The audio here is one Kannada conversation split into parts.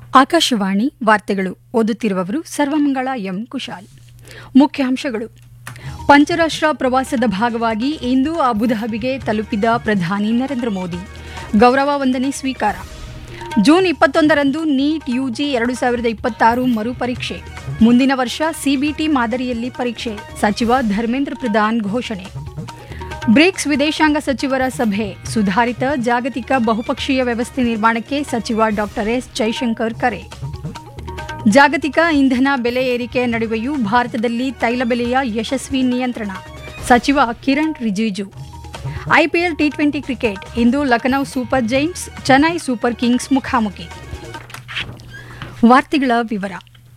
ಆಕಾಶವಾಣಿ ವಾರ್ತೆಗಳು ಓದುತ್ತಿರುವವರು ಸರ್ವಮಂಗಳ ಎಂ ಕುಶಾಲ್ ಮುಖ್ಯಾಂಶಗಳು ಪಂಚರಾಷ್ಟ್ರ ಪ್ರವಾಸದ ಭಾಗವಾಗಿ ಇಂದು ಅಬುಧಾಬಿಗೆ ತಲುಪಿದ ಪ್ರಧಾನಿ ನರೇಂದ್ರ ಮೋದಿ ಗೌರವ ವಂದನೆ ಸ್ವೀಕಾರ ಜೂನ್ ಇಪ್ಪತ್ತೊಂದರಂದು ನೀಟ್ ಯುಜಿ ಎರಡು ಸಾವಿರದ ಇಪ್ಪತ್ತಾರು ಮರುಪರೀಕ್ಷೆ ಮುಂದಿನ ವರ್ಷ ಸಿಬಿಟಿ ಮಾದರಿಯಲ್ಲಿ ಪರೀಕ್ಷೆ ಸಚಿವ ಧರ್ಮೇಂದ್ರ ಪ್ರಧಾನ್ ಘೋಷಣೆ ಬ್ರಿಕ್ಸ್ ವಿದೇಶಾಂಗ ಸಚಿವರ ಸಭೆ ಸುಧಾರಿತ ಜಾಗತಿಕ ಬಹುಪಕ್ಷೀಯ ವ್ಯವಸ್ಥೆ ನಿರ್ಮಾಣಕ್ಕೆ ಸಚಿವ ಡಾಕ್ಟರ್ ಎಸ್ ಜೈಶಂಕರ್ ಕರೆ ಜಾಗತಿಕ ಇಂಧನ ಬೆಲೆ ಏರಿಕೆ ನಡುವೆಯೂ ಭಾರತದಲ್ಲಿ ತೈಲ ಬೆಲೆಯ ಯಶಸ್ವಿ ನಿಯಂತ್ರಣ ಸಚಿವ Kiran Rijiju IPL T twenty cricket ಇಂದು Lucknow super giants Chennai super kings ಮುಖಾಮುಖಿ ವಾರ್ತೆಗಳ ವಿವರ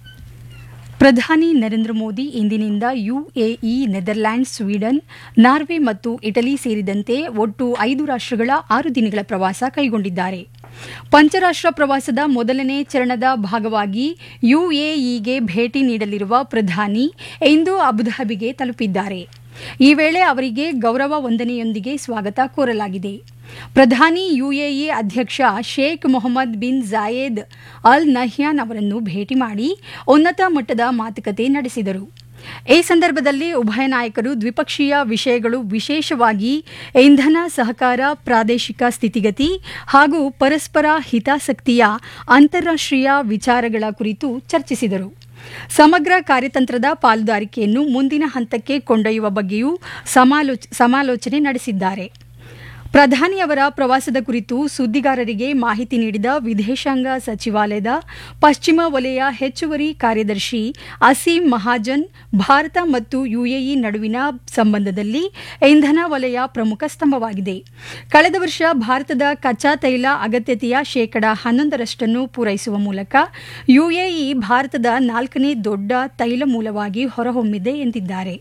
ಪ್ರಧಾನಿ ನರೇಂದ್ರ ಮೋದಿ ಇಂದಿನಿಂದ ಯುಎಇ ನೆದರ್ಲ್ಯಾಂಡ್ಸ್ ಸ್ವೀಡನ್ ನಾರ್ವೆ ಮತ್ತು ಇಟಲಿ ಸೇರಿದಂತೆ ಒಟ್ಟು ಐದು ರಾಷ್ಟ್ರಗಳ ಆರು ದಿನಗಳ ಪ್ರವಾಸ ಕೈಗೊಂಡಿದ್ದಾರೆ ಪಂಚರಾಷ್ಟ್ರ ಪ್ರವಾಸದ ಮೊದಲನೇ ಚರಣದ ಭಾಗವಾಗಿ ಯುಎಇಗೆ ಭೇಟಿ ನೀಡಲಿರುವ ಪ್ರಧಾನಿ ಇಂದು ಅಬುಧಾಬಿಗೆ ತಲುಪಿದ್ದಾರೆ ಈ ವೇಳೆ ಅವರಿಗೆ ಗೌರವ ವಂದನೆಯೊಂದಿಗೆ ಸ್ವಾಗತ ಕೋರಲಾಗಿದೆ ಪ್ರಧಾನಿ ಯುಎಇ ಅಧ್ಯಕ್ಷ Sheikh Mohammed bin ಜಾಯೇದ್ Al Nahyan ಅವರನ್ನು ಭೇಟಿ ಮಾಡಿ ಉನ್ನತ ಮಟ್ಟದ ಮಾತುಕತೆ ನಡೆಸಿದರು ಈ ಸಂದರ್ಭದಲ್ಲಿ ಉಭಯ ನಾಯಕರು ದ್ವಿಪಕ್ಷೀಯ ವಿಷಯಗಳು ವಿಶೇಷವಾಗಿ ಇಂಧನ ಸಹಕಾರ ಪ್ರಾದೇಶಿಕ ಸ್ಥಿತಿಗತಿ ಹಾಗೂ ಪರಸ್ಪರ ಹಿತಾಸಕ್ತಿಯ ಅಂತಾರಾಷ್ಟ್ರೀಯ ವಿಚಾರಗಳ ಕುರಿತು ಚರ್ಚಿಸಿದರು ಸಮಗ್ರ ಕಾರ್ಯತಂತ್ರದ ಪಾಲುದಾರಿಕೆಯನ್ನು ಮುಂದಿನ ಹಂತಕ್ಕೆ ಕೊಂಡೊಯ್ಯುವ ಬಗ್ಗೆಯೂ ಸಮಾಲೋಚನೆ ನಡೆಸಿದ್ದಾರೆ ಪ್ರಧಾನಿಯವರ ಪ್ರವಾಸದ ಕುರಿತು ಸುದ್ದಿಗಾರರಿಗೆ ಮಾಹಿತಿ ನೀಡಿದ ವಿದೇಶಾಂಗ ಸಚಿವಾಲಯದ ಪಶ್ಚಿಮ ವಲಯ ಹೆಚ್ಚುವರಿ ಕಾರ್ಯದರ್ಶಿ ಅಸೀಂ ಮಹಾಜನ್ ಭಾರತ ಮತ್ತು ಯುಎಇ ನಡುವಿನ ಸಂಬಂಧದಲ್ಲಿ ಇಂಧನ ವಲಯ ಪ್ರಮುಖ ಸ್ತಂಭವಾಗಿದೆ ಕಳೆದ ವರ್ಷ ಭಾರತದ ಕಚ್ಚಾ ತೈಲ ಅಗತ್ಯತೆಯ ಶೇಕಡ ಹನ್ನೊಂದರಷ್ಟನ್ನು ಪೂರೈಸುವ ಮೂಲಕ ಯುಎಇ ಭಾರತದ ನಾಲ್ಕನೇ ದೊಡ್ಡ ತೈಲ ಮೂಲವಾಗಿ ಹೊರಹೊಮ್ಮಿದೆ ಎಂದಿದ್ದಾರೆ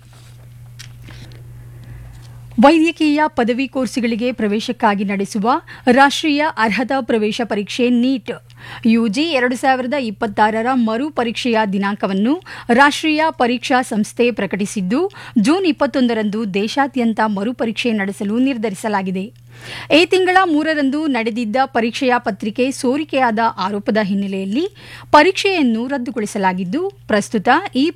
ವೈದ್ಯಕೀಯ ಪದವಿ ಕೋರ್ಸುಗಳಿಗೆ ಪ್ರವೇಶಕ್ಕಾಗಿ ನಡೆಸುವ ರಾಷ್ಟ್ರೀಯ ಅರ್ಹತಾ ಪ್ರವೇಶ ಪರೀಕ್ಷೆ ನೀಟ್ ಯುಜಿ ಎರಡು ಸಾವಿರದ ಇಪ್ಪತ್ತಾರರ ಮರು ಪರೀಕ್ಷೆಯ ದಿನಾಂಕವನ್ನು ರಾಷ್ಟ್ರೀಯ ಪರೀಕ್ಷಾ ಸಂಸ್ಥೆ ಪ್ರಕಟಿಸಿದ್ದು ಜೂನ್ ಇಪ್ಪತ್ತೊಂದರಂದು ದೇಶಾದ್ಯಂತ ಮರುಪರೀಕ್ಷೆ ನಡೆಸಲು ನಿರ್ಧರಿಸಲಾಗಿದೆ ಈ ತಿಂಗಳ ಮೂರರಂದು ನಡೆದಿದ್ದ ಪರೀಕ್ಷೆಯ ಪತ್ರಿಕೆ ಸೋರಿಕೆಯಾದ ಆರೋಪದ ಹಿನ್ನೆಲೆಯಲ್ಲಿ ಪರೀಕ್ಷೆಯನ್ನು ರದ್ದುಗೊಳಿಸಲಾಗಿದ್ದು ಪ್ರಸ್ತುತ ಈ